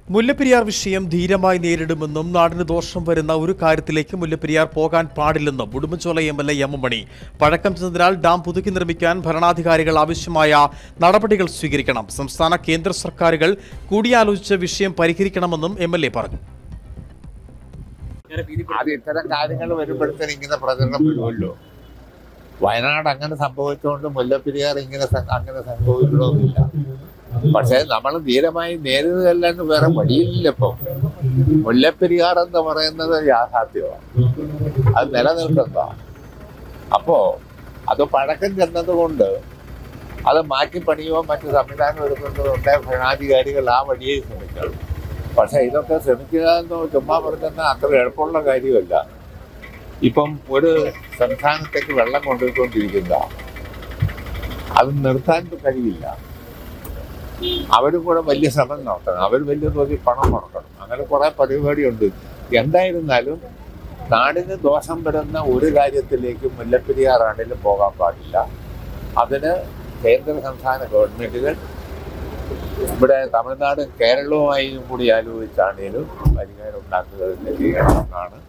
മുല്ലപ്പെരിയാർ വിഷയം ധീരമായി നേരിടുമെന്നും നാടിന് ദോഷം വരുന്ന ഒരു കാര്യത്തിലേക്ക് മുല്ലപ്പെരിയാർ പോകാൻ പാടില്ലെന്നും Udumbanchola M L A M M Mani പഴക്കം ചെന്നതിനാൽ ഡാം പുതുക്കി നിർമ്മിക്കാൻ ഭരണാധികാരികൾ ആവശ്യമായ നടപടികൾ സ്വീകരിക്കണം സംസ്ഥാന കേന്ദ്ര സർക്കാരുകൾ കൂടിയാലോചിച്ച് വിഷയം പരിഹരിക്കണമെന്നും എം എൽ എ പറഞ്ഞു അത് ഇത്തരം കാര്യങ്ങൾ വരുമ്പോഴത്തേന് ഇങ്ങനെ പ്രചരണം വരുമല്ലോ വയനാട് അങ്ങനെ സംഭവിച്ചുകൊണ്ട് മുല്ലപ്പെരിയാർ ഇങ്ങനെ സ- അങ്ങനെ സംഭവിക്കണമെന്നില്ല പക്ഷേ നമ്മൾ ധീരമായി നേരിടുകയല്ലാണ്ട് വേറെ വഴിയില്ല ഇപ്പം മുല്ലപ്പെരിയാർ എന്ന് പറയുന്നത് യാഥാർത്ഥ്യമാണ് അത് നിലനിൽക്കുന്ന അപ്പോ അത് പഴക്കം ചെന്നതുകൊണ്ട് അത് മാറ്റി പണിയോ മറ്റു സംവിധാനം ഒരുക്കുന്നതുകൊണ്ട് ഭരണാധികാരികൾ ആ വഴിയെ ശ്രമിക്കണം പക്ഷെ ഇതൊക്കെ ശ്രമിക്കുക എന്ന് ചുമ്മാ പറഞ്ഞാൽ അത്ര എളുപ്പമുള്ള കാര്യമല്ല ഇപ്പം ഒരു സംസ്ഥാനത്തേക്ക് വെള്ളം കൊണ്ടുപോയിക്കൊണ്ടിരിക്കുന്ന അത് നിർത്താൻ കഴിയില്ല അവരും കൂടെ വലിയ ശ്രമം നടത്തണം അവർ വലിയ തോതിൽ പണം മുടക്കണം അങ്ങനെ കുറെ പരിപാടിയുണ്ട് എന്തായിരുന്നാലും നാടിന് ദോഷം വരുന്ന ഒരു കാര്യത്തിലേക്ക് മുല്ലപ്പെരിയാറാണെങ്കിലും പോകാൻ പാടില്ല അതിന് കേന്ദ്ര സംസ്ഥാന ഗവൺമെന്റുകൾ ഇവിടെ തമിഴ്നാടും കേരളവുമായും കൂടി ആലോചിച്ചാണേലും പരിഹാരം ഉണ്ടാക്കുക തന്നെ ചെയ്യണമെന്നാണ്